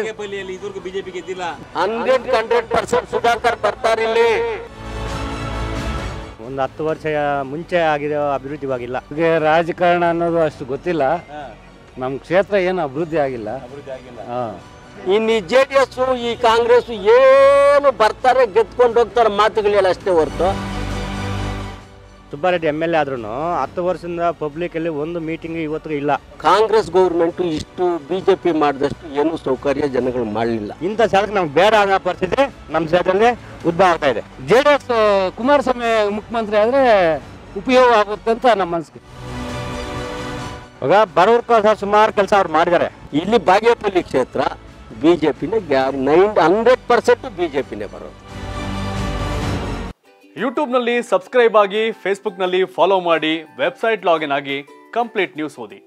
ಬಾಗೇಪಲ್ಲಿಯಲ್ಲಿ ಇದುವರೆಗೂ ಬಿಜೆಪಿ ಗೆದ್ದಿಲ್ಲ hundred hundred percent Sudhakar ಬರ್ತಾರೆ ಇಲ್ಲಿ ಒಂದು ಹತ್ತು ವರ್ಷ ಮುಂಚೆ ಆಗಿರೋ ಅಭಿವೃದ್ಧಿ ಇವಾಗಿಲ್ಲ ನಮಗೆ ರಾಜಕಾರಣ ಅನ್ನೋದು ಅಷ್ಟು ಗೊತ್ತಿಲ್ಲ ನಮ್ಮ ಕ್ಷೇತ್ರ ಏನು ಅಭಿವೃದ್ಧಿ ಆಗಿಲ್ಲ ಅಭಿವೃದ್ಧಿ ಆಗಿಲ್ಲ ಹಾಂ ಇನ್ನು ಈ ಜೆ ಡಿ ಎಸ್ ಈ ಕಾಂಗ್ರೆಸ್ ಏನು ಬರ್ತಾರೆ ಗೆದ್ಕೊಂಡು ಹೋಗ್ತಾರೆ ಮಾತುಗಳಿಲ್ಲ ಅಷ್ಟೇ ಹೊರತು ಸುಬ್ಬಾರೆಡ್ಡಿ ಎಮ್ ಎಲ್ ಎ ಆದ್ರೂ ಹತ್ತು ವರ್ಷದಿಂದ ಪಬ್ಲಿಕಲ್ಲಿ ಒಂದು ಮೀಟಿಂಗ್ ಇವತ್ತಿಗೂ ಇಲ್ಲ ಕಾಂಗ್ರೆಸ್ ಗೌರ್ಮೆಂಟ್ ಇಷ್ಟು ಬಿಜೆಪಿ ಮಾಡಿದಷ್ಟು ಏನು ಸೌಕರ್ಯ ಜನಗಳು ಮಾಡಲಿಲ್ಲ ಇಂಥ ಶಾಸಕ ನಮ್ಗೆ ಬೇಡ ಅನ್ನೋ ಪರಿಸ್ಥಿತಿ ನಮ್ಮ ಕ್ಷೇತ್ರದಲ್ಲಿ ಉದ್ಭವ ಆಗ್ತಾ ಇದೆ ಜೆ ಡಿ ಎಸ್ ಕುಮಾರಸ್ವಾಮಿ ಮುಖ್ಯಮಂತ್ರಿ ಆದರೆ ಉಪಯೋಗ ಆಗುತ್ತೆ ಅಂತ ನಮ್ಮ ಮನಸ್ಸಿಗೆ ಇವಾಗ ಬರೋರ್ಕೋಸ್ಕರ ಸುಮಾರು ಕೆಲಸ ಅವ್ರು ಮಾಡಿದ್ದಾರೆ ಇಲ್ಲಿ ಬಾಗೇಪಲ್ಲಿ ಕ್ಷೇತ್ರ ಬಿಜೆಪಿನೇ ನೈನ್ ಹಂಡ್ರೆಡ್ ಪರ್ಸೆಂಟ್ ಬಿಜೆಪಿನೇ ಬರೋದು ಯೂಟ್ಯೂಬ್ನಲ್ಲಿ ಸಬ್ಸ್ಕ್ರೈಬ್ ಆಗಿ ಫೇಸ್ಬುಕ್ನಲ್ಲಿ ಫಾಲೋ ಮಾಡಿ ವೆಬ್ಸೈಟ್ ಲಾಗಿನ್ ಆಗಿ ಕಂಪ್ಲೀಟ್ ನ್ಯೂಸ್ ಓದಿ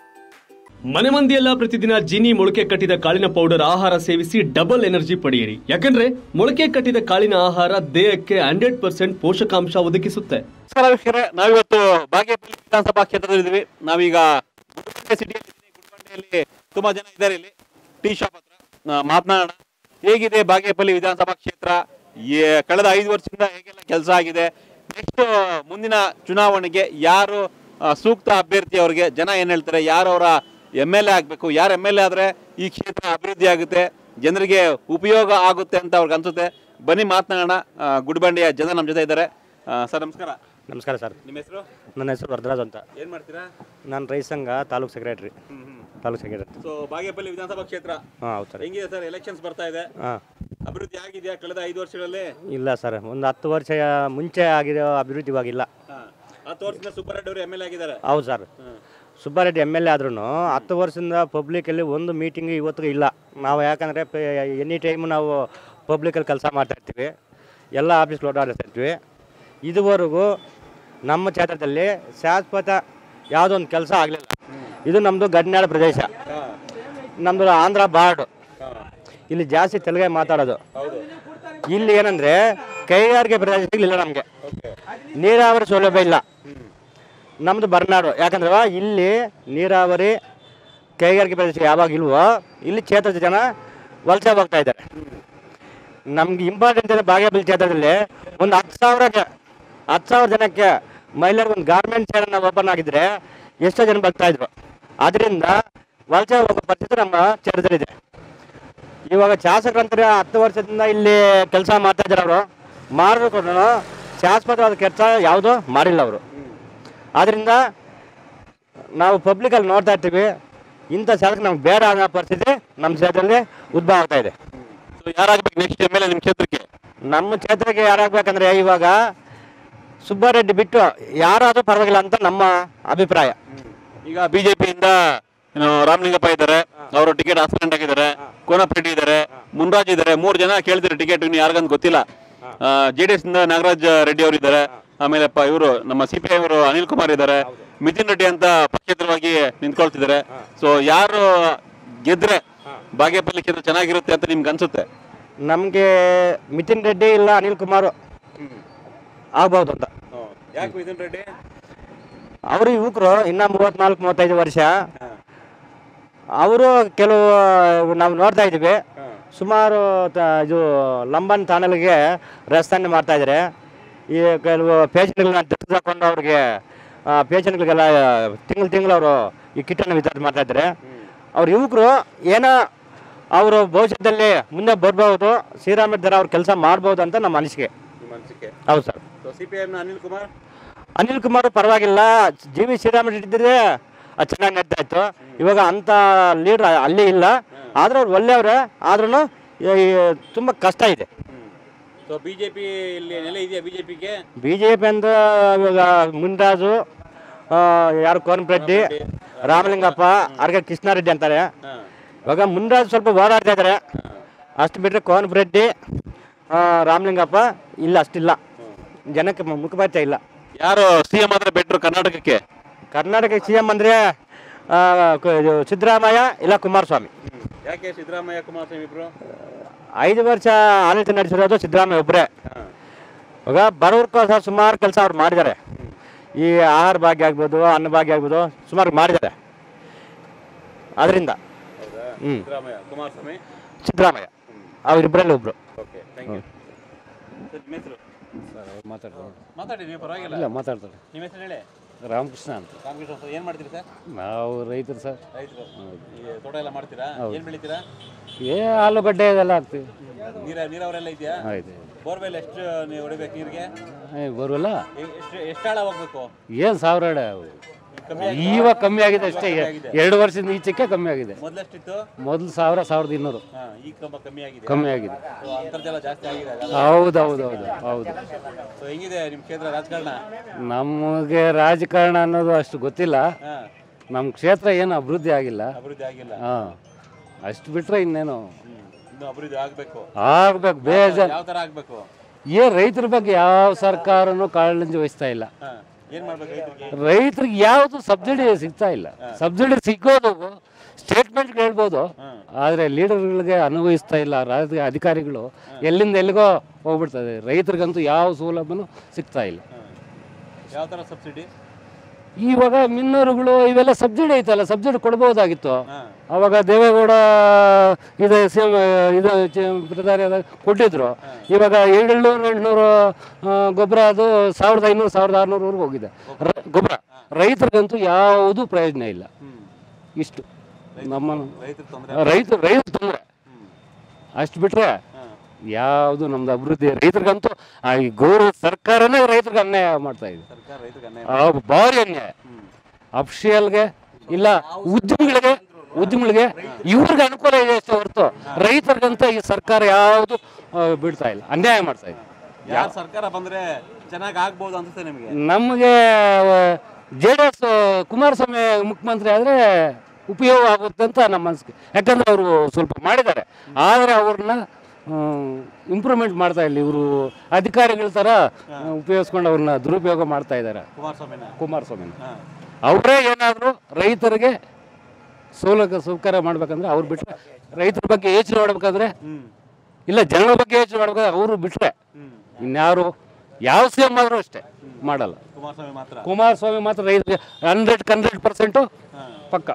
ಮನೆ ಮಂದಿಯೆಲ್ಲ ಪ್ರತಿದಿನ ಜೀನಿ ಮೊಳಕೆ ಕಟ್ಟಿದ ಕಾಳಿನ ಪೌಡರ್ ಆಹಾರ ಸೇವಿಸಿ ಡಬಲ್ ಎನರ್ಜಿ ಪಡೆಯಿರಿ ಯಾಕಂದ್ರೆ ಮೊಳಕೆ ಕಟ್ಟಿದ ಕಾಳಿನ ಆಹಾರ ದೇಹಕ್ಕೆ ಹಂಡ್ರೆಡ್ ಪರ್ಸೆಂಟ್ ಪೋಷಕಾಂಶ ಒದಗಿಸುತ್ತೆ ನಮಸ್ಕಾರ ವೀಕ್ಷಕರೇ ನಾವಿವತ್ತು ಬಾಗೇಪಲ್ಲಿ ವಿಧಾನಸಭಾ ಕ್ಷೇತ್ರದಲ್ಲಿದ್ದೀವಿ ನಾವೀಗ ಗುಡಿಬಂಡೆ ಸಿಟಿಯಲ್ಲಿ ಗುಡಿಬಂಡೆಯಲ್ಲಿ ತುಂಬಾ ಜನ ಇದ್ದಾರೆ ಇಲ್ಲಿ ಟೀ ಶಾಪ್ ಹತ್ರ ಆ, ಮಾತನಾಡೋಣ ಹೇಗಿದೆ ಬಾಗೇಪಲ್ಲಿ ವಿಧಾನಸಭಾ ಕ್ಷೇತ್ರ ಏ- ಕಳೆದ ಐದು ವರ್ಷದಿಂದ ಹೇಗೆಲ್ಲ ಕೆಲಸ ಆಗಿದೆ ನೆಕ್ಸ್ಟ್ ಮುಂದಿನ ಚುನಾವಣೆಗೆ ಯಾರು ಆ, ಸೂಕ್ತ ಅಭ್ಯರ್ಥಿ ಅವರಿಗೆ ಜನ ಏನ್ ಹೇಳ್ತಾರೆ ಯಾರು ಅವರ ಎಮ್ ಎಲ್ ಎ ಆಗಬೇಕು ಯಾರು ಎಮ್ ಎಲ್ ಎ ಆದ್ರೆ ಈ ಕ್ಷೇತ್ರ ಅಭಿವೃದ್ಧಿ ಆಗುತ್ತೆ ಜನರಿಗೆ ಉಪಯೋಗ ಆಗುತ್ತೆ ಅಂತ ಅವ್ರಿಗೆ ಅನ್ಸುತ್ತೆ ಬನ್ನಿ ಮಾತನಾಡೋಣ ಆ, ಗುಡಿಬಂಡೆಯ ಜನ ನಮ್ಮ ಜೊತೆ ಇದ್ದಾರೆ ಸರ್ ನಮಸ್ಕಾರ ನಮಸ್ಕಾರ ಸರ್ ನಿಮ್ಮ ಹೆಸರು ನನ್ನ ಹೆಸರು ವರದರಾಜ್ ಅಂತ ಏನ್ ಮಾಡ್ತೀರಾ ನಾನು ರೈತ ಸಂಘ taluk secretary taluk secretary so Bagepalli Vidhanasabha ಕ್ಷೇತ್ರ ಹಾಂ ಹೌದು ಸರ್ ಹೆಂಗಿದೆ ಸರ್ ಎಲೆಕ್ಷನ್ಸ್ ಬರ್ತಾ ಇದೆ ಹಾಂ ಅಭಿವೃದ್ಧಿ ಆಗಿದೆಯಾ ಕಳೆದ ಐದು ವರ್ಷಗಳಲ್ಲಿ ಇಲ್ಲ ಸರ್ ಒಂದು ಹತ್ತು ವರ್ಷ ಮುಂಚೆ ಆಗಿರೋ ಅಭಿವೃದ್ಧಿ ಇವಾಗಿಲ್ಲ ಹಾ. ಹತ್ತು ವರ್ಷದಿಂದ ಸುಬ್ಬರೆಡ್ಡಿ ಅವರು ಎಮ್ ಎಲ್ ಎ ಆಗಿದ್ದಾರೆ ಹೌದು sir Subbareddy M L A ಆದ್ರೂ ಹತ್ತು ವರ್ಷದಿಂದ ಪಬ್ಲಿಕಲ್ಲಿ ಒಂದು ಮೀಟಿಂಗ್ ಇವತ್ತಿಗೂ ಇಲ್ಲ ನಾವು ಯಾಕಂದರೆ ಎನಿ ಟೈಮ್ ನಾವು ಪಬ್ಲಿಕಲ್ಲಿ ಕೆಲಸ ಮಾಡ್ತಾ ಇರ್ತೀವಿ ಎಲ್ಲ ಆಫೀಸ್ಗೆ ಓಡಾಡ್ತಾ ಇರ್ತೀವಿ ಇದುವರೆಗೂ ನಮ್ಮ ಕ್ಷೇತ್ರದಲ್ಲಿ ಶಾಶ್ವತ ಯಾವುದೋ ಒಂದು ಕೆಲಸ ಆಗಲಿಲ್ಲ ಇದು ನಮ್ಮದು ಗಡಿನಾಡು ಪ್ರದೇಶ ನಮ್ಮದು ಆಂಧ್ರ ಬಾರ್ಡು ಇಲ್ಲಿ ಜಾಸ್ತಿ ತೆಲುಗೇ ಮಾತಾಡೋದು ಇಲ್ಲಿ ಏನಂದರೆ ಕೈಗಾರಿಕೆ ಪ್ರದೇಶಗಳಿಲ್ಲ ನಮಗೆ ನೀರಾವರಿ ಸೌಲಭ್ಯ ಇಲ್ಲ ನಮ್ಮದು ಬರ್ನಾಡು ಯಾಕಂದ್ರೆ ಇಲ್ಲಿ ನೀರಾವರಿ ಕೈಗಾರಿಕೆ ಪ್ರದೇಶ ಯಾವಾಗ ಇಲ್ವೋ ಇಲ್ಲಿ ಕ್ಷೇತ್ರದ ಜನ ವಲಸೆ ಹೋಗ್ತಾ ಇದ್ದಾರೆ ನಮ್ಗೆ ಇಂಪಾರ್ಟೆಂಟ್ ಇದೆ ಬಾಗೇಪಲ್ಲಿ ಕ್ಷೇತ್ರದಲ್ಲಿ ಒಂದು ಹತ್ತು ಸಾವಿರ ಜ- ಹತ್ತು ಸಾವಿರ ಜನಕ್ಕೆ ಮಹಿಳೆಯರಿಗೆ ಒಂದು ಗಾರ್ಮೆಂಟ್ ಸೇರನ್ನ ಓಪನ್ ಆಗಿದ್ರೆ ಎಷ್ಟೋ ಜನ ಬರ್ತಾ ಇದ್ರು ಅದರಿಂದ ವಲಸೆ ಹೋಗೋ ಪರಿಸ್ಥಿತಿ ನಮ್ಮ ಕ್ಷೇತ್ರದಲ್ಲಿದೆ ಇವಾಗ ಶಾಸಕರಂತಾರೆ ಹತ್ತು ವರ್ಷದಿಂದ ಇಲ್ಲಿ ಕೆಲಸ ಮಾಡ್ತಾ ಇದ್ದಾರೆ ಅವರು ಮಾಡಿದ್ರು ಕೂಡ ಶಾಶ್ವತವಾದ ಕೆಲಸ ಯಾವುದೂ ಮಾಡಿಲ್ಲ ಅವರು ಆದ್ದರಿಂದ ನಾವು ಪಬ್ಲಿಕಲ್ಲಿ ನೋಡ್ತಾ ಇರ್ತೀವಿ ಇಂಥ ಶಾಸಕ ನಮ್ಗೆ ಬೇಡ ಅನ್ನೋ ಪರಿಸ್ಥಿತಿ ನಮ್ಮ ಕ್ಷೇತ್ರದಲ್ಲಿ ಉದ್ಭವ ಆಗ್ತಾ ಇದೆ ಸೊ ಯಾರಾಗಬೇಕು ನೆಕ್ಸ್ಟ್ ಎಮ್ ಎಲ್ ಎ ನಿಮ್ಮ ಕ್ಷೇತ್ರಕ್ಕೆ ನಮ್ಮ ಕ್ಷೇತ್ರಕ್ಕೆ ಯಾರಾಗಬೇಕಂದ್ರೆ ಇವಾಗ ಸುಬ್ಬಾರೆಡ್ಡಿ ಬಿಟ್ಟು ಯಾರಾದರೂ ಪರವಾಗಿಲ್ಲ ಅಂತ ನಮ್ಮ ಅಭಿಪ್ರಾಯ ಈಗ ಬಿಜೆಪಿಯಿಂದ ರಾಮಲಿಂಗಪ್ಪ ಇದ್ದಾರೆ ಅವರು ಟಿಕೆಟ್ ಆಸ್ಪೆಂಟ್ ಆಗಿದ್ದಾರೆ ಕೋನಪ್ರೆಡ್ಡಿ ಇದ್ದಾರೆ ಮುನ್ರಾಜ್ ಇದ್ದಾರೆ ಮೂರು ಜನ ಕೇಳ್ತಾರೆ ಟಿಕೆಟ್ ಇನ್ನು ಯಾರಿಗಂತ ಗೊತ್ತಿಲ್ಲ ಜೆ ಡಿ ಎಸ್ ಇಂದ ನಾಗರಾಜ್ ರೆಡ್ಡಿ ಅವರು ಇದ್ದಾರೆ ಆಮೇಲೆ ಇವರು ನಮ್ಮ ಸಿ ಪಿ ಐ ಅವರು ಅನಿಲ್ ಕುಮಾರ್ ಇದ್ದಾರೆ ಮಿಥಿನ್ ರೆಡ್ಡಿ ಅಂತ ಪಕ್ಷೇತರವಾಗಿ ನಿಂತ್ಕೊಳ್ತಿದ್ದಾರೆ ಸೊ ಯಾರು ಗೆದ್ರೆ ಬಾಗೇಪಲ್ಲಿ ಕ್ಷೇತ್ರ ಚೆನ್ನಾಗಿರುತ್ತೆ ಅಂತ ನಿಮ್ಗೆ ಅನ್ಸುತ್ತೆ ನಮಗೆ ಮಿಥುನ್ ರೆಡ್ಡಿ ಇಲ್ಲ ಅನಿಲ್ ಕುಮಾರ್ ಆಗ್ಬೋದು ಅಂತ ಯಾಕೆ ಮಿಥುನ್ ರೆಡ್ಡಿ ಅವರು ಯುವಕರು ಇನ್ನ ಮೂವತ್ನಾಲ್ಕು ಮೂವತ್ತೈದು ವರ್ಷ ಅವರು ಕೆಲವು ನಾವು ನೋಡ್ತಾ ಇದ್ದೀವಿ ಸುಮಾರು ತ- ಇದು ಲಂಬನ್ ತಾಣಲ್ಗೆ ರಸ್ತೆಯನ್ನು ಮಾಡ್ತಾ ಇದ್ದಾರೆ ಈ ಕೆಲವು ಪೇಷಂಟ್ಗಳನ್ನ ತೆಗೆದುಕೊಂಡು ಅವ್ರಿಗೆ ಪೇಷಂಟ್ಗಳಿಗೆಲ್ಲ ತಿಂಗಳು ತಿಂಗಳು ಅವರು ಈ ಕಿಟ್ಟನ್ನು ವಿತರಣೆ ಮಾಡ್ತಾ ಇದ್ದಾರೆ ಅವ್ರ ಯುವಕರು ಏನೋ ಅವರು ಭವಿಷ್ಯದಲ್ಲಿ ಮುಂದೆ ಬರ್ಬೋದು ಶ್ರೀರಾಮಯ್ಯ ಅವ್ರು ಕೆಲಸ ಮಾಡ್ಬೋದು ಅಂತ ನಮ್ಮ ಅನಿಸಿಕೆ ನಿಮ್ಮ ಅನಿಸಿಕೆ ಹೌದು ಸರ್ ಸಿ ಪಿ ಐನ ಅನಿಲ್ ಕುಮಾರ್ ಅನಿಲ್ ಕುಮಾರ್ ಪರವಾಗಿಲ್ಲ ಜಿ ವಿ ಶ್ರೀರಾಮ್ ಇದ್ದಿದ್ರೆ ಅದು ಚೆನ್ನಾಗಿ ನಡೀತಾ ಇತ್ತು ಇವಾಗ ಅಂಥ ಲೀಡ್ರ್ ಅಲ್ಲಿ ಇಲ್ಲ ಆದ್ರೆ ಅವ್ರು ಒಳ್ಳೆಯವ್ರೆ ಆದ್ರೂ ತುಂಬ ಕಷ್ಟ ಇದೆ ಸೊ ಬಿಜೆಪಿ ಇಲ್ಲಿ ನೆಲೆ ಇದೆಯಾ ಬಿಜೆಪಿಗೆ ಬಿ ಜೆ ಪಿ ಅಂತ ಇವಾಗ ಮುನ್ರಾಜು ಆ, ಯಾರು ಕೋನರೆಡ್ಡಿ ರಾಮಲಿಂಗಪ್ಪ ಅರ್ಗ ಕೃಷ್ಣಾರೆಡ್ಡಿ ಅಂತಾರೆ ಇವಾಗ ಮುನ್ರಾಜ್ ಸ್ವಲ್ಪ ಹೋರಾಡ್ತಾ ಇದ್ದಾರೆ ಅಷ್ಟು ಬಿಟ್ಟರೆ ಕೋನರೆಡ್ಡಿ ರಾಮಲಿಂಗಪ್ಪ ಇಲ್ಲ ಅಷ್ಟಿಲ್ಲ ಜನಕ್ಕೆ ಮು- ಮುಖಪರಿಚಯ ಇಲ್ಲ ಯಾರು ಸಿ ಎಂ ಆದ್ರೆ ಬೆಟ್ರು ಕರ್ನಾಟಕಕ್ಕೆ ಕರ್ನಾಟಕ ಸಿ ಎಂ ಅಂದರೆ ಸಿದ್ದರಾಮಯ್ಯ ಇಲ್ಲ ಕುಮಾರಸ್ವಾಮಿ ಯಾಕೆ ಸಿದ್ದರಾಮಯ್ಯ ಕುಮಾರಸ್ವಾಮಿ ಇಬ್ರು ಐದು ವರ್ಷ ಆಡಳಿತ ನಡೆಸಿರೋದು ಸಿದ್ದರಾಮಯ್ಯ ಒಬ್ಬರೇ ಇವಾಗ ಬಡವ್ರಿಗೋಸ್ಕರ ಸುಮಾರು ಕೆಲಸ ಅವ್ರು ಮಾಡಿದ್ದಾರೆ ಈ ಆಹಾರ ಭಾಗ್ಯ ಆಗ್ಬೋದು ಅನ್ನ ಭಾಗ್ಯ ಆಗ್ಬೋದು ಸುಮಾರು ಮಾಡಿದ್ದಾರೆ ಅದರಿಂದ ಹ್ಞೂ ಸಿದ್ದರಾಮಯ್ಯ ಕುಮಾರಸ್ವಾಮಿ ಸಿದ್ದರಾಮಯ್ಯ ಅವರಿಬ್ಬರಲ್ಲಿ ಒಬ್ಬರು ಓಕೆ ಥ್ಯಾಂಕ್ ಯು ಸರ್ ನಿಮ್ಮ ಹೆಸರು ಮಾತಾಡ್ತಾರೆ ಮಾತಾಡಿ ನೀವು ಪರವಾಗಿಲ್ಲ ಇಲ್ಲ ಮಾತಾಡ್ತಾರೆ ನಿಮ್ಮ ಹೆಸರು ಹೇಳಿ ರಾಮಕೃಷ್ಣ ಅಂತ ರಾಮಕೃಷ್ಣ ಸರ್ ಏನು ಮಾಡ್ತೀರಿ ಸರ್ ನಾವು ರೈತರು ಸರ್ ರೈತರು ಈ ತೋಟ ಎಲ್ಲ ಮಾಡ್ತೀರಾ ಏನು ಬೆಳಿತೀರಾ ಏ ಆಲೂಗಡ್ಡೆ ಇದೆಲ್ಲ ಹಾಕ್ತೀವಿ ನೀರ ನೀರಾವರೆಲ್ಲ ಇದೆಯಾ ಆಯ್ತು ಬೋರ್ವೆಲ್ ಎಷ್ಟು ನೀವು ಹೊಡಿಬೇಕು ನೀರಿಗೆ ಏ, ಬರುವಲ್ಲ ಎ- ಎಷ್ಟು ಎಷ್ಟು ಆಳ ಹೋಗ್ಬೇಕು ಏನು ಸಾವಿರ ಅಡಿ ಅವು. ಕಮ್ಮಿ ಇವಾಗ ಕಮ್ಮಿ ಆಗಿದೆ ಅಷ್ಟೇ ಎರಡು ವರ್ಷದಿಂದ ಈಚೆಗೆ ಕಮ್ಮಿ ಆಗಿದೆ ಮೊದಲೆಷ್ಟಿತ್ತು ಮೊದಲು ಸಾವಿರ ಸಾವಿರದ ಇನ್ನೂರು ಹಾಂ ಈಗ ತುಂಬ ಕಮ್ಮಿ ಆಗಿದೆ ಕಮ್ಮಿ ಆಗಿದೆ So, ಅಂತರ್ಜಲ ಜಾಸ್ತಿ ಆಗಿದೆ ಆಗಲ್ಲ ಹೌದು ಹೌದು ಹೌದು ಹೌದು ಸೊ ಹೆಂಗಿದೆ ನಿಮ್ಮ ಕ್ಷೇತ್ರ ರಾಜಕಾರಣ ನಮಗೆ ರಾಜಕಾರಣ ಅನ್ನೋದು ಅಷ್ಟು ಗೊತ್ತಿಲ್ಲ ಹಾಂ ನಮ್ಮ ಕ್ಷೇತ್ರ ಏನು ಅಭಿವೃದ್ಧಿ ಆಗಿಲ್ಲ ಅಭಿವೃದ್ಧಿ ಆಗಿಲ್ಲ ಹಾಂ ಅಷ್ಟು ಬಿಟ್ರೆ ಇನ್ನೇನು ಹ್ಮ್. ಇನ್ನು ಅಭಿವೃದ್ಧಿ ಆಗಬೇಕು ಆಗ್ಬೇಕು ಬೇಜಾರು ಯಾವ ಥರ ಆಗಬೇಕು ಏ ರೈತರ ಬಗ್ಗೆ ಯಾವ ಸರ್ಕಾರನೂ ಕಾಳಜಿ ವಹಿಸ್ತಾ ಇಲ್ಲ ಹಾಂ ಏನು ಮಾಡ್ಬೇಕು ರೈತರಿಗೆ ರೈತರಿಗೆ ಯಾವುದು ಸಬ್ಸಿಡಿ ಸಿಗ್ತಾ ಇಲ್ಲ ಸಬ್ಸಿಡಿ ಸಿಗೋದು ಸ್ಟೇಟ್ಮೆಂಟ್ ಹೇಳ್ಬೋದು ಆದರೆ ಲೀಡರ್ಗಳಿಗೆ ಅನುಭವಿಸ್ತಾ ಇಲ್ಲ ರಾಜ್ಯ ಅಧಿಕಾರಿಗಳು ಎಲ್ಲಿಂದ ಎಲ್ಲಿಗೋ ಹೋಗ್ಬಿಡ್ತದೆ ರೈತರಿಗಂತೂ ಯಾವ ಸೌಲಭ್ಯನೂ ಸಿಗ್ತಾ ಇಲ್ಲ ಯಾವ ಥರ ಸಬ್ಸಿಡಿ ಇವಾಗ ಮಿನ್ನೂರುಗಳು ಇವೆಲ್ಲ ಸಬ್ಸಿಡಿ ಐತಲ್ಲ ಸಬ್ಸಿಡಿ ಕೊಡ್ಬೋದಾಗಿತ್ತು ಹಾಂ ಅವಾಗ ದೇವೇಗೌಡ ಇದು ಸಿ ಇದು ಚ- ಪ್ರಧಾನಿ ಆದಾಗ ಕೊಟ್ಟಿದ್ರು ಇವಾಗ ಏಳ್ನೂರು ಎಂಟುನೂರು ಗೊಬ್ಬರ ಅದು ಸಾವಿರದ ಐನೂರು ಸಾವಿರದ ಆರುನೂರವರೆಗೂ ಹೋಗಿದೆ ರ- ಗೊಬ್ಬರ ರೈತರಿಗಂತೂ ಯಾವುದೂ ಪ್ರಯೋಜನ ಇಲ್ಲ ಇಷ್ಟು ನಮ್ಮ ರೈತರಿಗೆ ತೊಂದರೆ ರೈತರು ರೈತ ತೊಂದರೆ ಅಷ್ಟು ಬಿಟ್ರೆ ಹಾಂ ಯಾವುದು ನಮ್ದು ಅಭಿವೃದ್ಧಿ ರೈತರಿಗಂತೂ ಆ ಈ ಗೌರವ ಸರ್ಕಾರನೇ ರೈತರಿಗೆ ಅನ್ಯಾಯ ಮಾಡ್ತಾ ಇದೆ ಸರ್ಕಾರ ರೈತರಿಗೆ ಅನ್ಯಾಯ ಆ, ಭಾರಿ ಅನ್ಯಾಯ ಅಫಿಷಿಯಲ್ಗೆ ಇಲ್ಲ ಉದ್ಯಮಿಗಳಿಗೆ ಉದ್ಯಮಿಗಳಿಗೆ ಇವ್ರಿಗೆ ಅನುಕೂಲ ಇದೆ ಅಷ್ಟೇ ಹೊರತು ರೈತರಿಗಂತ ಈ ಸರ್ಕಾರ ಯಾವುದು ಬಿಡ್ತಾ ಇಲ್ಲ ಅನ್ಯಾಯ ಮಾಡ್ತಾ ಇದೆ ಯಾರು ಸರ್ಕಾರ ಬಂದ್ರೆ ಚೆನ್ನಾಗಿ ಆಗ್ಬೋದು ಅನ್ಸುತ್ತೆ ನಿಮಗೆ ನಮಗೆ ಜೆ ಡಿ ಎಸ್ ಕುಮಾರಸ್ವಾಮಿ ಮುಖ್ಯಮಂತ್ರಿ ಆದರೆ ಉಪಯೋಗ ಆಗುತ್ತೆ ಅಂತ ನಮ್ಮ ಅನಿಸಿಕೆ ಯಾಕಂದ್ರೆ ಅವರು ಸ್ವಲ್ಪ ಮಾಡಿದ್ದಾರೆ ಆದರೆ ಅವ್ರನ್ನ ಇಂಪ್ರೂವ್ಮೆಂಟ್ ಮಾಡ್ತಾ ಇಲ್ಲ ಇವರು ಅಧಿಕಾರಿಗಳ ಥರ ಉಪಯೋಗಿಸ್ಕೊಂಡು ಅವ್ರನ್ನ ದುರುಪಯೋಗ ಮಾಡ್ತಾ ಇದ್ದಾರೆ ಕುಮಾರಸ್ವಾಮಿನ ಕುಮಾರಸ್ವಾಮಿನ ಹಾಂ ಅವರೇ ಏನಾದರೂ ರೈತರಿಗೆ ಸೌಲಭ್ಯ ಸೌಕರ್ಯ ಮಾಡ್ಬೇಕಂದ್ರೆ ಅವ್ರು ಬಿಟ್ರೆ ರೈತರ ಬಗ್ಗೆ ಯೋಚನೆ ಮಾಡ್ಬೇಕಾದ್ರೆ ಇಲ್ಲ ಜನರ ಬಗ್ಗೆ ಯೋಚನೆ ಮಾಡ್ಬೇಕಾದ್ರೆ ಅವರು ಬಿಟ್ರೆ ಇನ್ಯಾರು ಯಾವ ಸಿ ಎಂ ಆದರೂ ಅಷ್ಟೇ ಮಾಡಲ್ಲ ಕುಮಾರಸ್ವಾಮಿ ಮಾತ್ರ ಕುಮಾರಸ್ವಾಮಿ ಮಾತ್ರ ರೈತರಿಗೆ ಹಂಡ್ರೆಡ್ ಹಂಡ್ರೆಡ್ ಪರ್ಸೆಂಟು ಪಕ್ಕ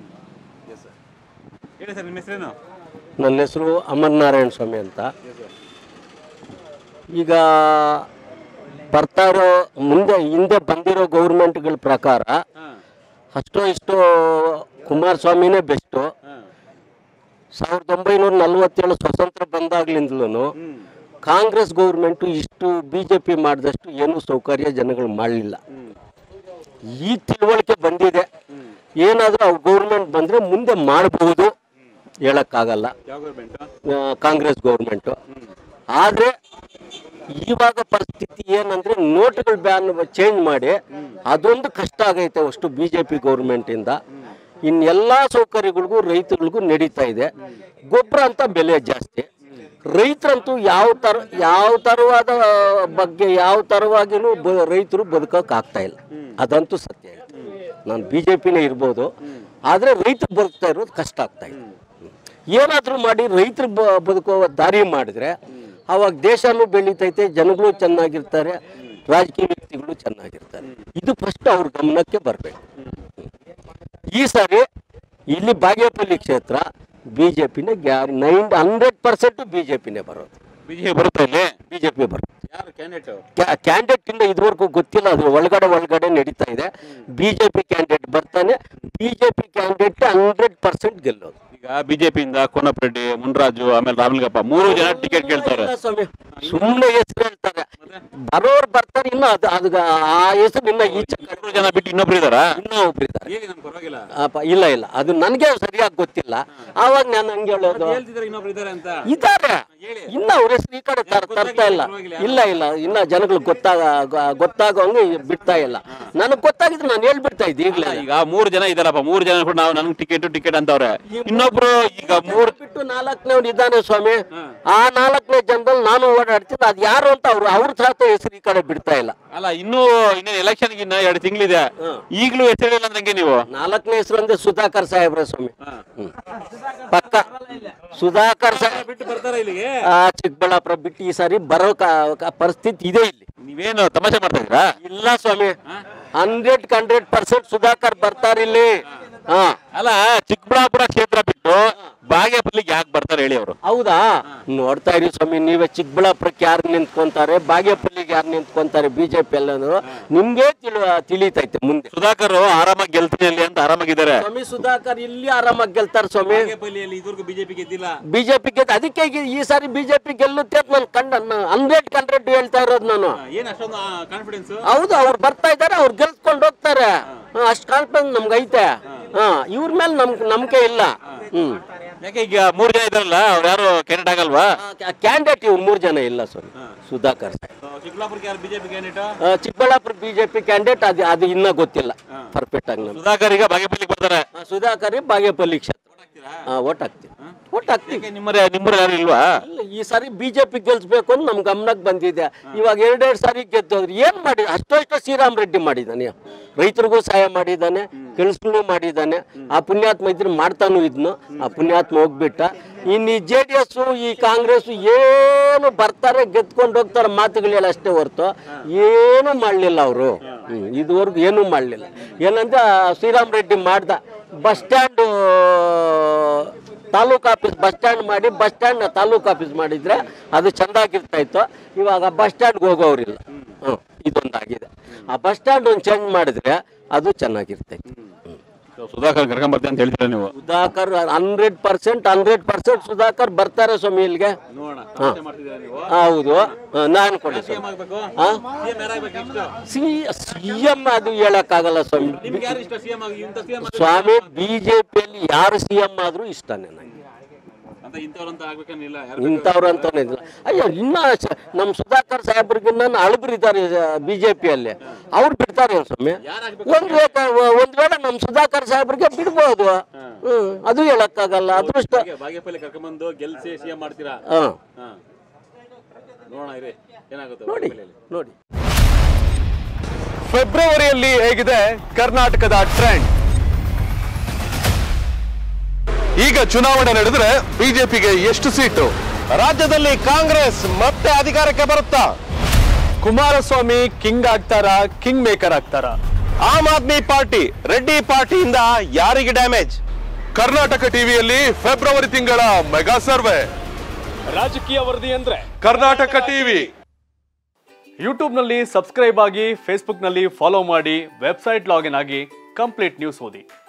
ಎಸ್ ಹೇಳಿ ಸರ್ ನಿಮ್ಮ ಹೆಸರೇನು ನನ್ನ ಹೆಸರು ಅಮರನಾರಾಯಣ ಸ್ವಾಮಿ ಅಂತ ಈಗ ಬರ್ತಾ ಇರೋ ಮುಂದೆ ಹಿಂದೆ ಬಂದಿರೋ ಗೌರ್ಮೆಂಟ್ಗಳ ಪ್ರಕಾರ ಹಾಂ ಅಷ್ಟೋ ಇಷ್ಟೋ ಕುಮಾರಸ್ವಾಮಿನೇ ಬೆಸ್ಟು ಹಾಂ ಸಾವಿರದ ಒಂಬೈನೂರ ನಲವತ್ತೇಳು ಸ್ವತಂತ್ರ ಬಂದಾಗ್ಲಿಂದಲೂ ಕಾಂಗ್ರೆಸ್ ಗೌರ್ಮೆಂಟು ಇಷ್ಟು ಬಿ ಜೆ ಪಿ ಮಾಡಿದಷ್ಟು ಏನೂ ಸೌಕರ್ಯ ಜನಗಳು ಮಾಡಲಿಲ್ಲ ಈ ತಿಳುವಳಿಕೆ ಬಂದಿದೆ ಏನಾದರೂ ಅವ್ರ ಗೌರ್ಮೆಂಟ್ ಬಂದರೆ ಮುಂದೆ ಮಾಡಬಹುದು ಹೇಳೋಕ್ಕಾಗಲ್ಲ ಯಾವ ಗೌರ್ಮೆಂಟ್ ಆ, ಕಾಂಗ್ರೆಸ್ ಗೌರ್ಮೆಂಟು ಆದರೆ ಇವಾಗ ಪರಿಸ್ಥಿತಿ ಏನಂದ್ರೆ ನೋಟ್ಗಳ ಬ್ಯಾನ್ ಚೇಂಜ್ ಮಾಡಿ ಅದೊಂದು ಕಷ್ಟ ಆಗೈತೆ ಅಷ್ಟು ಬಿ ಜೆ ಪಿ ಗೌರ್ಮೆಂಟಿಂದ ಇನ್ನೆಲ್ಲ ಸೌಕರ್ಯಗಳಿಗೂ ರೈತರಿಗೂ ನಡೀತಾ ಇದೆ ಗೊಬ್ಬರ ಅಂತ ಬೆಲೆ ಜಾಸ್ತಿ ರೈತರಂತೂ ಯಾವ ಥರ ಯಾವ ಥರವಾದ ಬಗ್ಗೆ ಯಾವ ಥರವಾಗಿನೂ ಬ ರೈತರು ಬದುಕೋಕೆ ಆಗ್ತಾ ಇಲ್ಲ ಅದಂತೂ ಸತ್ಯ ನಾನು ಬಿ ಜೆ ಪಿನೇ ಇರ್ಬೋದು ಆದರೆ ರೈತರು ಬದುಕ್ತಾ ಇರೋದು ಕಷ್ಟ ಆಗ್ತಾ ಇದೆ ಏನಾದರೂ ಮಾಡಿ ರೈತರು ಬ ಬದುಕೋ ದಾರಿ ಮಾಡಿದ್ರೆ ಅವಾಗ ದೇಶನೂ ಬೆಳೀತೈತೆ ಜನಗಳು ಚೆನ್ನಾಗಿರ್ತಾರೆ ರಾಜಕೀಯ ವ್ಯಕ್ತಿಗಳು ಚೆನ್ನಾಗಿರ್ತಾರೆ ಇದು ಫಸ್ಟ್ ಅವ್ರ ಗಮನಕ್ಕೆ ಬರಬೇಕು ಈ ಸಾರಿ ಇಲ್ಲಿ ಬಾಗೇಪಲ್ಲಿ ಕ್ಷೇತ್ರ ಬಿ ಜೆ ಪಿನೇ ಗ್ಯಾ nine hundred percent B J ಪಿನೇ ಬರೋದು ಬಿಜೆಪಿ ಬರುತ್ತಾ ಇಲ್ಲಿ ಬಿ ಜೆ ಪಿ ಬರೋದು ಯಾರು ಕ್ಯಾಂಡಿಡೇಟ್ ಕ್ಯಾಂಡಿಡೇಟ್ ಇಂದ ಇದುವರೆಗೂ ಗೊತ್ತಿಲ್ಲ ಅದು ಒಳಗಡೆ ಒಳಗಡೆ ನಡೀತಾ ಇದೆ ಬಿಜೆಪಿ ಕ್ಯಾಂಡಿಡೇಟ್ ಬರ್ತಾನೆ ಬಿಜೆಪಿ ಕ್ಯಾಂಡಿಡೇಟ್ ಹಂಡ್ರೆಡ್ ಪರ್ಸೆಂಟ್ ಗೆಲ್ಲೋದು ಈಗ ಬಿಜೆಪಿಯಿಂದ ಕೋನಪ್ರೆಡ್ಡಿ ಮುನ್ರಾಜು ಆಮೇಲೆ ರಾಮಲಿಂಗಪ್ಪ ಮೂರು ಜನ ಟಿಕೆಟ್ ಕೇಳ್ತಾರೆ ಇಲ್ಲ ಸ್ವಾಮಿ ಸುಮ್ಮನೆ ಹೆಸರು ಹೇಳ್ತಾರೆ ಬರೋರು ಬರ್ತಾರೆ ಇನ್ನು ಅದು ಅದು ಆ ಹೆಸರು ಇನ್ನ ಈಚೆ ಕಡೆ ಮೂರು ಜನ ಬಿಟ್ಟು ಇನ್ನೊಬ್ರು ಇದಾರಾ ಇನ್ನೂ ಒಬ್ರು ಇದ್ದಾರೆ ಹೇಳಿ ನಮ್ಗೆ ಪರವಾಗಿಲ್ಲ ಅಪ್ಪ ಇಲ್ಲ ಇಲ್ಲ ಅದು ನನಗೆ ಸರಿಯಾಗಿ ಗೊತ್ತಿಲ್ಲ ಆವಾಗ ನಾನು ಹಂಗೆ ಹೇಳೋದು ಹೇಳ್ತಿದ್ರೆ ಇನ್ನೊಬ್ರು ಇದಾರೆ ಅಂತ ಇದ್ದಾರೆ ಇನ್ನ ಅವ್ರ ಹೆಸರು ಈ ಕಡೆ ತರ ತರ್ತಾ ಇಲ್ಲ ಇಲ್ಲ ಇಲ್ಲ ಇನ್ನ ಜನಗಳು ಗೊತ್ತಾಗ ಗ- ಗೊತ್ತಾಗೋಂಗೆ ಬಿಡ್ತಾ ಇಲ್ಲ ನನಗೆ ಗೊತ್ತಾಗಿದ್ರೆ ನಾನು ಹೇಳ್ಬಿಡ್ತಾ ಇದ್ದೆ ಈಗಲೇ ಈಗ ಮೂರು ಜನ ಇದಾರಪ್ಪ ಮೂರು ಜನ ಕೂಡ ನಾವು ನನ್ಗೆ ಟಿಕೆಟ್ ಟಿಕೆಟ್ ಅಂತವ್ರೆ ಇನ್ನೊಬ್ರು ಈಗ ಮೂರ್ ಬಿಟ್ಟು ನಾಲ್ಕನೇವ್ನು ಇದ್ದಾನೆ ಸ್ವಾಮಿ ಆ ನಾಲ್ಕನೇ ಜನದಲ್ಲಿ ನಾನು ಓಡಾಡ್ತೀನಿ ಅದು ಯಾರು ಅಂತ ಅವ್ರು ಅವ್ರ ಸಹ ಹೆಸರು ಈ ಕಡೆ ಬಿಡ್ತಾ ಇಲ್ಲ ಅಲ್ಲ ಇನ್ನೂ ಇನ್ನೇನು ಎಲೆಕ್ಷನ್ ಇನ್ನ ಎರಡು ತಿಂಗಳಿದೆ ಈಗಲೂ ಹೆಸರಿಲ್ಲ ಅಂದಂಗೆ ನೀವು ನಾಲ್ಕನೇ ಹೆಸರು ಅಂದ್ರೆ ಸುಧಾಕರ್ ಸಾಹೇಬ್ರೆ ಸ್ವಾಮಿ ಹ್ಮ್. ಪಕ್ಕ ಸುಧಾಕರ್ ಸಾಹೇಬ್ ಬಿಟ್ಟು ಬರ್ತಾರ ಇಲ್ಲಿಗೆ ಆ, ಚಿಕ್ಕಬಳ್ಳಾಪುರ ಬಿಟ್ಟು ಈ ಸಾರಿ ಬರೋ ಕ- ಕ- ಪರಿಸ್ಥಿತಿ ಇದೆ ಇಲ್ಲಿ ನೀವೇನು ತಮಾಷೆ ಮಾಡ್ತಾ ಇದ್ದೀರಾ ಇಲ್ಲ ಸ್ವಾಮಿ ಹಂಡ್ರೆಡ್ ಹಂಡ್ರೆಡ್ ಪರ್ಸೆಂಟ್ ಸುಧಾಕರ್ ಬರ್ತಾರೆ ಇಲ್ಲಿ ಹಾ ಅಲ್ಲ ಚಿಕ್ಕಬಳ್ಳಾಪುರ ಕ್ಷೇತ್ರ ಬಿಟ್ಟು ಬಾಗೇಪಲ್ಲಿಗೆ ಯಾಕೆ ಬರ್ತಾರೆ ಹೇಳಿ ಅವರು ಹೌದಾ ನೋಡ್ತಾ ಇರಿ ಸ್ವಾಮಿ ನೀವೇ ಚಿಕ್ಕಬಳ್ಳಾಪುರಕ್ಕೆ ಯಾರು ನಿಂತ್ಕೊಂತಾರೆ ಬಾಗೇಪಲ್ಲಿಗೆ ಯಾರು ನಿಂತ್ಕೊಂತಾರೆ ಬಿಜೆಪಿ ಎಲ್ಲಾನು ನಿಮ್ಗೆ ತಿಳಿ ತಿಳಿತೈತೆ ಮುಂದೆ ಸುಧಾಕರ್ ಆರಾಮಾಗಿ ಗೆಲ್ತೀನಿ ಅಲ್ಲಿ ಅಂತ ಆರಾಮಾಗಿದ್ದಾರೆ ಸ್ವಾಮಿ ಸುಧಾಕರ್ ಇಲ್ಲಿ ಆರಾಮಾಗಿ ಗೆಲ್ತಾರೆ ಸ್ವಾಮಿ ಬಾಗೇಪಲ್ಲಿಯಲ್ಲಿ ಇದುವರೆಗೂ ಬಿಜೆಪಿ ಗೆದ್ದಿಲ್ಲ ಬಿಜೆಪಿ ಗೆದ್ದು ಅದಕ್ಕೆ ಈ- ಈ ಸಾರಿ ಬಿಜೆಪಿ ಗೆಲ್ಲುತ್ತೆ ಅಂತ ನಾನು ಕಂಡ ಹಂಡ್ರೆಡ್ ಹಂಡ್ರೆಡ್ ಹೇಳ್ತಾ ಇರೋದು ನಾನು ಏನ್ ಅಷ್ಟೊಂದು ಕಾನ್ಫಿಡೆನ್ಸ್ ಹೌದು ಅವ್ರು ಬರ್ತಾ ಇದ್ದಾರೆ ಅವ್ರು ಗೆಲ್ಸ್ಕೊಂಡು ಹೋಗ್ತಾರೆ ಅಷ್ಟು ಕಾನ್ಫಿಡೆನ್ಸ್ ನಮ್ಗೆ ಐತೆ ಹಾ ಇವ್ರ ಮೇಲೆ ನಮ್ ನಂಬಿಕೆ ಇಲ್ಲ ಹ್ಮ್ ಯಾಕೆ ಈಗ ಮೂರ್ ಜನ ಇದಾರಲ್ಲ ಅವ್ರು ಯಾರು ಕ್ಯಾಂಡಿಡೇಟ್ ಆಗಲ್ವಾ ಕ್ಯಾಂಡಿಡೇಟ್ ಇವ್ರು ಮೂರು ಜನ ಇಲ್ಲ ಸ್ವಾಮಿ ಸುಧಾಕರ್ ಸಾಹೇಬ್ ಚಿಕ್ಕಬಳ್ಳಾಪುರಕ್ಕೆ ಯಾರು ಬಿಜೆಪಿ ಕ್ಯಾಂಡಿಡೇಟ್ ಆ, ಚಿಕ್ಕಬಳ್ಳಾಪುರ ಬಿಜೆಪಿ ಕ್ಯಾಂಡಿಡೇಟ್ ಅದು ಅದು ಇನ್ನೂ ಗೊತ್ತಿಲ್ಲ ಪರ್ಫೆಕ್ಟ್ ಆಗಿ ನಮ್ಗೆ ಸುಧಾಕರ್ ಈಗ ಬಾಗೇಪಲ್ಲಿಗೆ ಬರ್ತಾರೆ ಆ, ಸುಧಾಕರ್ ಬಾಗೇಪಲ್ಲಿ ಕ್ಷೇತ್ರ ಓಟ್ ಹಾಕ್ತೀವಿ ಓಟ್ ಹಾಕ್ತೀವಿ ಯಾಕೆ ನಿಮ್ಮರ ನಿಮ್ಮರ ಯಾರು ಇಲ್ವಾ ಇಲ್ಲ, ಈ ಸಾರಿ ಬಿಜೆಪಿ ಗೆಲ್ಸ್ಬೇಕು ಅಂತ ನಮ್ ಗಮನಕ್ಕೆ ಬಂದಿದೆ ಇವಾಗ ಎರಡೆರಡು ಸಾರಿ ಗೆದ್ದೋದ್ರೆ ಏನ್ ಮಾಡಿ ಅಷ್ಟೋ ಶ್ರೀರಾಮ್ ರೆಡ್ಡಿ ಮಾಡಿದ್ದಾನೆ ರೈತರಿಗೂ ಸಹಾಯ ಮಾಡಿದ್ದಾನೆ ಕೆಲ್ಸಗಳು ಮಾಡಿದ್ದಾನೆ ಆ ಪುಣ್ಯಾತ್ಮ ಇದ್ರೆ ಮಾಡ್ತಾನು ಇದ್ನು ಆ ಪುಣ್ಯಾತ್ಮ ಹೋಗ್ಬಿಟ್ಟ ಇನ್ನು ಈ ಜೆ ಡಿ ಎಸ್ ಈ ಕಾಂಗ್ರೆಸ್ ಏನು ಬರ್ತಾರೆ ಗೆದ್ಕೊಂಡು ಹೋಗ್ತಾರೆ ಮಾತುಗಳೆಲ್ಲ ಅಷ್ಟೇ ಹೊರ್ತು ಏನು ಮಾಡಲಿಲ್ಲ ಅವರು ಇದುವರೆಗೂ ಏನೂ ಮಾಡಲಿಲ್ಲ ಏನಂದ್ರೆ ಶ್ರೀರಾಮ್ ರೆಡ್ಡಿ ಮಾಡ್ದ bus stand taluk office bus stand ಮಾಡಿ ಬಸ್ ಸ್ಟ್ಯಾಂಡ್ ತಾಲೂಕು ಆಫೀಸ್ ಮಾಡಿದ್ರೆ ಅದು ಚೆಂದಾಗಿರ್ತಾ ಇತ್ತು ಇವಾಗ ಬಸ್ ಸ್ಟ್ಯಾಂಡ್ಗೆ ಹೋಗೋರಿಲ್ಲ ಹ್ಞೂ ಇದೊಂದಾಗಿದೆ ಆ ಬಸ್ ಸ್ಟ್ಯಾಂಡ್ ಒಂದು ಚೇಂಜ್ ಮಾಡಿದ್ರೆ ಅದು ಚೆನ್ನಾಗಿರ್ತೈತೆ ಸುಧಾಕರ್ ಕರ್ಕೊಂಡ್ ಬರ್ತೀನಿ ಅಂತ ಹೇಳ್ತೀರಾ ನೀವು Sudhakar hundred percent hundred percent Sudhakar ಬರ್ತಾರೆ ಸ್ವಾಮಿ ಇಲ್ಲಿಗೆ ನೋಡೋಣ ಹಾ. ಹೌದು ಹಾ, ನಾನು ಕೊಡಿ ಸ್ವಾಮಿ ಹಾ? ಸಿ ಸಿ ಎಂ ಅದು ಹೇಳಕ್ಕಾಗಲ್ಲ ಸ್ವಾಮಿ ಸ್ವಾಮಿ ಬಿಜೆಪಿಯಲ್ಲಿ ಯಾರು ಸಿ ಎಂ ಆದ್ರೂ ಇಷ್ಟನೇ ನಂಗೆ ಇಂಥವ್ರು ಅಂತಾನೆ ಇಲ್ಲ ಅಯ್ಯೋ ಇನ್ನ ಸ- ನಮ್ ಸುಧಾಕರ್ ಸಾಹೇಬ್ರಿಗಿನ್ನ ಅಳಬ್ರಿದ್ದಾರೆ ಬಿಜೆಪಿಯಲ್ಲಿ ಅವ್ರು ಬಿಡ್ತಾರೆ ಏನ್ ಸ್ವಾಮಿ ಒಂದ್ ವೇಳೆ ಒಂದ್ ವೇಳೆ ನಮ್ ಸುಧಾಕರ್ ಸಾಹೇಬ್ರಿಗೆ ಬಿಡ್ಬೋದು ಹ್ಮ್ ಅದು ಹೇಳಕ್ಕಾಗಲ್ಲ ಅದೃಷ್ಟ ಬಾಗೇಪಲ್ಲಿ ಕರ್ಕೊಂಡ್ಬಂದು ಗೆಲ್ಸಿ ಸಿಎಂ ಮಾಡ್ತೀರಾ ಹಾ ನೋಡೋಣ ಇರಿ ಏನಾಗುತ್ತೆ ನೋಡಿ ನೋಡಿ ಫೆಬ್ರವರಿಯಲ್ಲಿ ಹೇಗಿದೆ ಕರ್ನಾಟಕದ ಟ್ರೆಂಡ್ ಈಗ ಚುನಾವಣೆ ನಡೆದ್ರೆ ಬಿಜೆಪಿಗೆ ಎಷ್ಟು ಸೀಟು ರಾಜ್ಯದಲ್ಲಿ ಕಾಂಗ್ರೆಸ್ ಮತ್ತೆ ಅಧಿಕಾರಕ್ಕೆ ಬರುತ್ತಾ ಕುಮಾರಸ್ವಾಮಿ ಕಿಂಗ್ ಆಗ್ತಾರಾ ಕಿಂಗ್ ಮೇಕರ್ ಆಗ್ತಾರಾ ಆಮ್ ಆದ್ಮಿ ಪಾರ್ಟಿ ರೆಡ್ಡಿ ಪಾರ್ಟಿಯಿಂದ ಯಾರಿಗೆ ಡ್ಯಾಮೇಜ್ ಕರ್ನಾಟಕ ಟಿವಿಯಲ್ಲಿ ಫೆಬ್ರವರಿ ತಿಂಗಳ ಮೆಗಾ ಸರ್ವೆ ರಾಜಕೀಯ ವರದಿ ಅಂದ್ರೆ ಕರ್ನಾಟಕ ಟಿವಿ ಯೂಟ್ಯೂಬ್ನಲ್ಲಿ ಸಬ್ಸ್ಕ್ರೈಬ್ ಆಗಿ ಫೇಸ್ಬುಕ್ನಲ್ಲಿ ಫಾಲೋ ಮಾಡಿ ವೆಬ್ಸೈಟ್ ಲಾಗಿನ್ ಆಗಿ ಕಂಪ್ಲೀಟ್ ನ್ಯೂಸ್ ಓದಿ